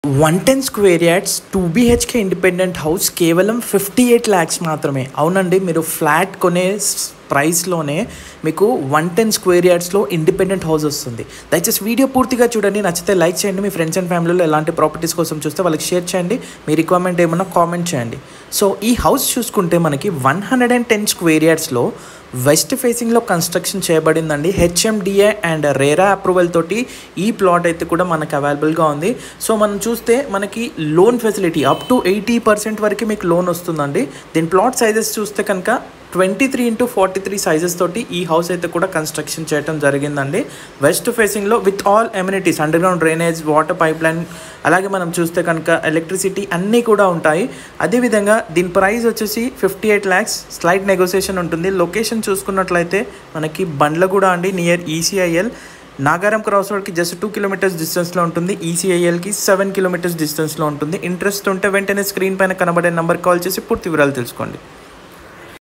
one ten square yards two BHK independent house కేవలం fifty eight lakhs మాత్రమే అవునండి మీరు ఫ్లాట్ కొనే స్- ప్రైస్లోనే మీకు వన్ టెన్ స్క్వేర్ యార్డ్స్లో ఇండిపెండెంట్ హౌస్ వస్తుంది దయచేసి వీడియో పూర్తిగా చూడండి నచ్చితే లైక్ చేయండి మీ ఫ్రెండ్స్ అండ్ ఫ్యామిలీలో ఎలాంటి ప్రాపర్టీస్ కోసం చూస్తే వాళ్ళకి షేర్ చేయండి మీ రిక్వైర్మెంట్ ఏమన్నా కామెంట్ చేయండి సో ఈ హౌస్ చూసుకుంటే మనకి one hundred and ten square యార్డ్స్లో వెస్ట్ ఫేసింగ్లో కన్స్ట్రక్షన్ చేయబడిందండి హెచ్ఎండిఏ అండ్ రేరా అప్రూవల్ తోటి ఈ ప్లాట్ అయితే కూడా మనకు అవైలబుల్గా ఉంది సో మనం చూస్తే మనకి loan facility up to eighty percent వరకు మీకు లోన్ వస్తుందండి దీని ప్లాట్ సైజెస్ చూస్తే కనుక twenty three into forty three sizes తోటి ఈ హౌస్ అయితే కూడా కన్స్ట్రక్షన్ చేయడం జరిగిందండి వెస్ట్ ఫేసింగ్లో with all amenities under ground drainage water pipe line అలాగే మనం చూస్తే కనుక ఎలక్ట్రిసిటీ అన్నీ కూడా ఉంటాయి అదేవిధంగా దీని ప్రైస్ వచ్చేసి fifty eight lakhs slight negotiation ఉంటుంది లొకేషన్ చూసుకున్నట్లయితే మనకి బండ్లగూడ అండి నియర్ ఈసీఐఎల్ నాగారం క్రాస్ రోడ్కి జస్ట్ టూ కిలోమీటర్స్ డిస్టెన్స్లో ఉంటుంది ఈసీఐఎల్కి సెవెన్ కిలోమీటర్స్ డిస్టెన్స్లో ఉంటుంది ఇంట్రెస్ట్ ఉంటే వెంటనే స్క్రీన్ పైన కనబడే నెంబర్ కాల్ చేసి పూర్తి వివరాలు తెలుసుకోండి